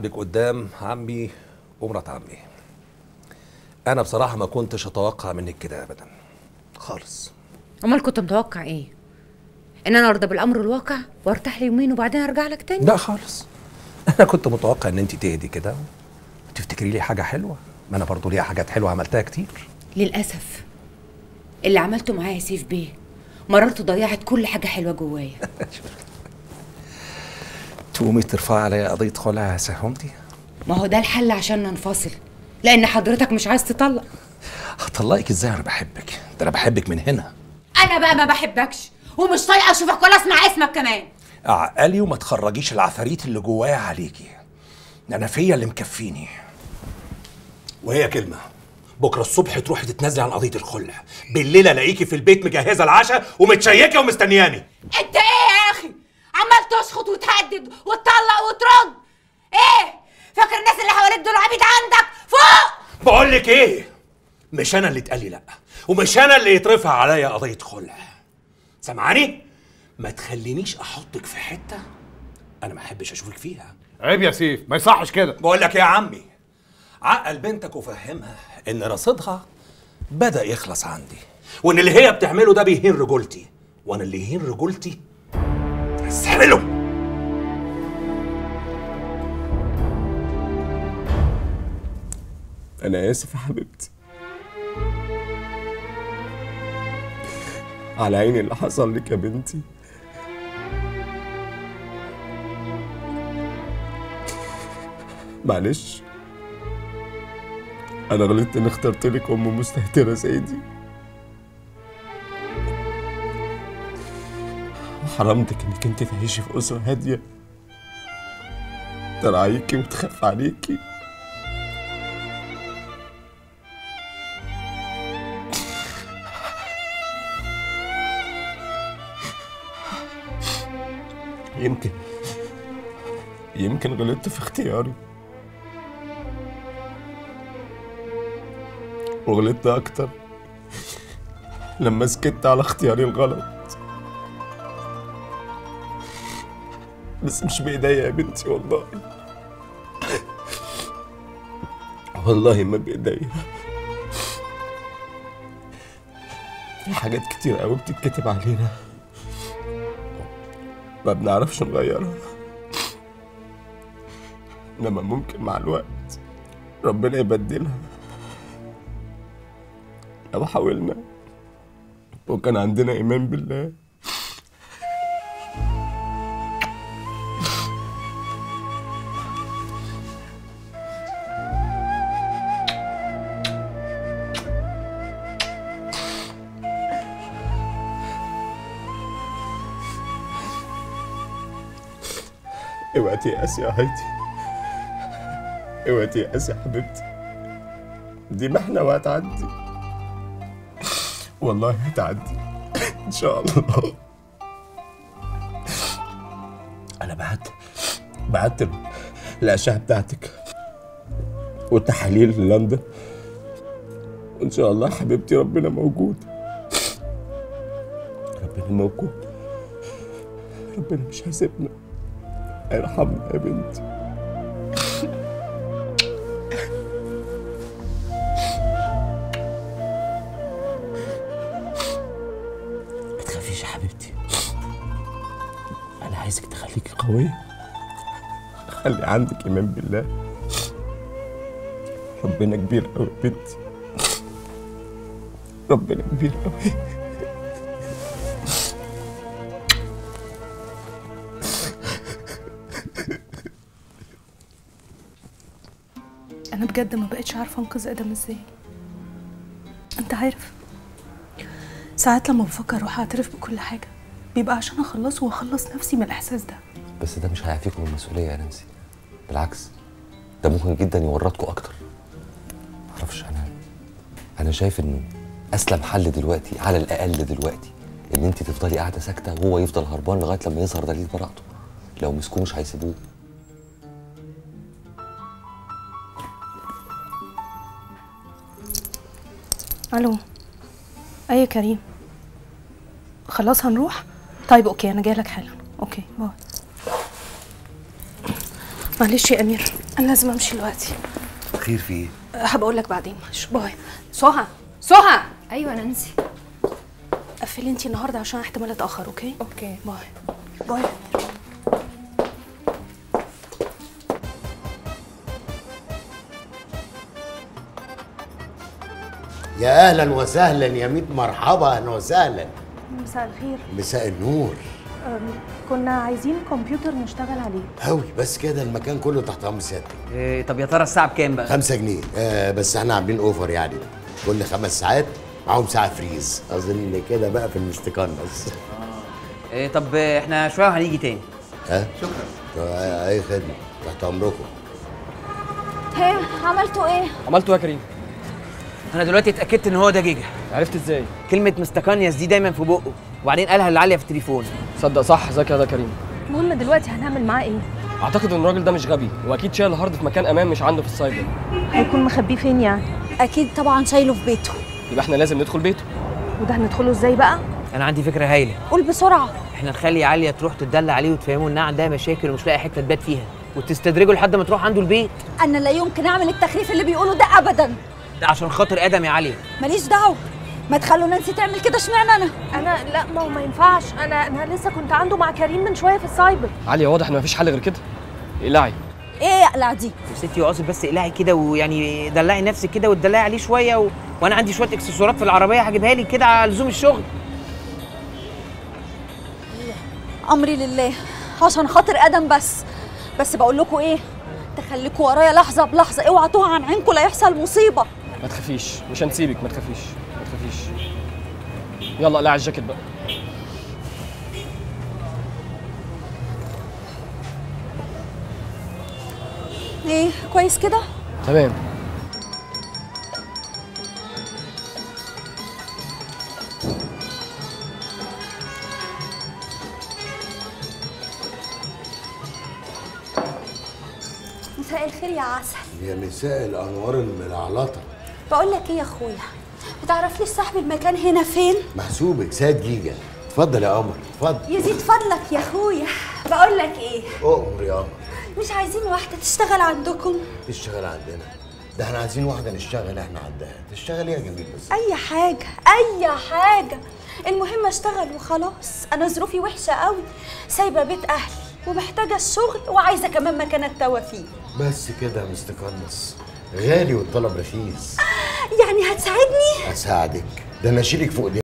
عاتبك قدام عمي ومرات عمي انا بصراحه ما كنتش اتوقع منك كده ابدا خالص امال كنت متوقع ايه ان انا ارضى بالامر الواقع وارتاح لي يومين وبعدين ارجع لك تاني لا خالص انا كنت متوقع ان انت تهدي كده وتفتكري لي حاجه حلوه ما انا برضو ليا حاجات حلوه عملتها كتير للاسف اللي عملته معايا يا سيف بيه مررت ضيعت كل حاجه حلوه جوايا تقومي ترفعي عليا قضيه خلع يا سهومتي ما هو ده الحل عشان ننفصل لان حضرتك مش عايز تطلق هطلقك ازاي انا بحبك ده انا بحبك من هنا انا بقى ما بحبكش ومش طايقه اشوفك ولا اسمع اسمك كمان اعقلي وما تخرجيش العفاريت اللي جوايا عليكي انا فيا اللي مكفيني وهي كلمه بكره الصبح تروحي تتنازلي عن قضيه الخلع بالليل الاقيكي في البيت مجهزه العشاء ومتشيكه ومستنياني انت ايه يا اخي عمال تشخط وتهدد وتطلق وترد ايه فاكر الناس اللي حواليك دول عبيد عندك فوق بقول لك ايه مش انا اللي اتقال لي لا ومش انا اللي يترفع عليا قضيه خلع سامعاني ما تخلينيش احطك في حته انا ما احبش اشوفك فيها عيب يا سيف ما يصحش كده بقول لك يا عمي عقل بنتك وفهمها ان رصيدها بدا يخلص عندي وان اللي هي بتعمله ده بيهين رجولتي وانا اللي يهين رجولتي استحمله أنا آسف يا حبيبتي على عيني اللي حصل لك يا بنتي معلش أنا غلطت إني اخترت لك أم مستهترة زي دي وحرمتك إنك أنت تعيشي في أسرة هادية تراعيكي وتخاف عليكي يمكن يمكن غلطت في اختياري وغلطت أكتر لما سكت على اختياري الغلط بس مش بإيديا يا بنتي والله والله ما بإيديا في حاجات كتير قوي بتتكتب علينا ما بنعرفش نغيرها انما ممكن مع الوقت ربنا يبدلها لو حاولنا وكان عندنا ايمان بالله اوعي تيأسي يا هايدي اوعي تيأسي يا حبيبتي دي محنة وهتعدي والله هتعدي ان شاء الله انا بعت بعت ال- الاشعه بتاعتك والتحاليل لندن وان شاء الله يا حبيبتي ربنا موجود ربنا موجود ربنا مش هيسيبنا ارحمنا يا بنتي ما تخافيش يا حبيبتي انا عايزك تخليكي قويه خلي عندك ايمان بالله ربنا كبير قوي يا بنتي ربنا كبير قوي انا بجد ما بقتش عارفه انقذ ادم ازاي انت عارف ساعات لما بفكر اروح اعترف بكل حاجه بيبقى عشان اخلصه واخلص نفسي من الاحساس ده بس ده مش هيعفيكم من المسؤوليه يا نانسي بالعكس ده ممكن جدا يورطكم اكتر معرفش انا انا شايف ان اسلم حل دلوقتي على الاقل دلوقتي ان انت تفضلي قاعده ساكته وهو يفضل هربان لغايه لما يظهر دليل براءته لو مسكوه مش هيسيبوه الو اي يا كريم خلاص هنروح طيب اوكي انا جايه لك حالا اوكي باي معلش يا امير انا لازم امشي دلوقتي خير في ايه هبقى اقول لك بعدين ماشي باي سهى سهى ايوه نانسي قفلي انتي النهارده عشان احتمال اتاخر اوكي اوكي باي باي يا اهلا وسهلا يا ميت مرحبا اهلا وسهلا مساء الخير مساء النور كنا عايزين كمبيوتر نشتغل عليه هوي بس كده المكان كله تحت امر سيادتك إيه طب يا ترى الساعة بكام بقى؟ خمسة جنيه آه بس احنا عاملين اوفر يعني كل خمس ساعات معاهم ساعة فريز اظن كده بقى في المستقنص إيه طب احنا شوية وهنيجي تاني ها شكرا اي خدمة تحت امركم هي عملتوا ايه عملته يا كريم أنا دلوقتي اتأكدت إن هو ده جيجا عرفت ازاي كلمة مستكانياس دي دايما في بقه وبعدين قالها لعليا في التليفون صدق صح ذكي ده كريم المهم دلوقتي هنعمل معاه ايه اعتقد ان الراجل ده مش غبي واكيد شايل الهارد في مكان امان مش عنده في السايبر هيكون مخبيه فين يعني اكيد طبعا شايله في بيته يبقى احنا لازم ندخل بيته وده هندخله ازاي بقى أنا عندي فكرة هايلة قول بسرعه احنا نخلي عليا تروح تدلع عليه وتفهمه إنها عندها مشاكل ومش لاقي حتة تبات فيها وتستدرجه لحد ما تروح عنده البيت انا لا يمكن اعمل التخريف اللي بيقولوا ده ابدا ده عشان خاطر آدم يا عليا ماليش دعوه ما تخلوا نانسي تعمل كده اشمعنى انا انا لا ما هو ما ينفعش انا انا لسه كنت عنده مع كريم من شويه في السايبر علي واضح ان مفيش حل غير كده اقلعي ايه يا قلع دي يا ستي اقصد بس اقلعي كده ويعني دلعي نفسك كده وتدلعي عليه شوية و... وأنا عندي شوية إكسسوارات في العربية هجيبها لك كده على لزوم الشغل امري لله عشان خاطر ادم بس بس بقول لكم ايه تخليكوا ورايا لحظه بلحظه اوعى تقع عن عينكم لا يحصل مصيبه ما تخافيش مش هنسيبك ما تخافيش ما تخافيش يلا اقلعي الجاكيت بقى ايه كويس كده تمام مساء الخير يا عسل يا مساء الانوار الملعلطة بقول لك ايه يا اخويا بتعرف لي صاحب المكان هنا فين محسوبك سيد جيجا اتفضل يا قمر اتفضل يزيد فضلك يا اخويا بقول لك ايه اؤمر يا قمر مش عايزين واحده تشتغل عندكم تشتغل عندنا ده احنا عايزين واحدة نشتغل احنا عندها تشتغل ايه يا جميل بس اي حاجه اي حاجه المهم اشتغل وخلاص انا ظروفي وحشه قوي سايبه بيت اهلي ومحتاجه الشغل وعايزه كمان مكان اتوى فيه بس كده يا مستقنص غالي والطلب رخيص يعني هتساعدني اساعدك ده انا اشيلك فوق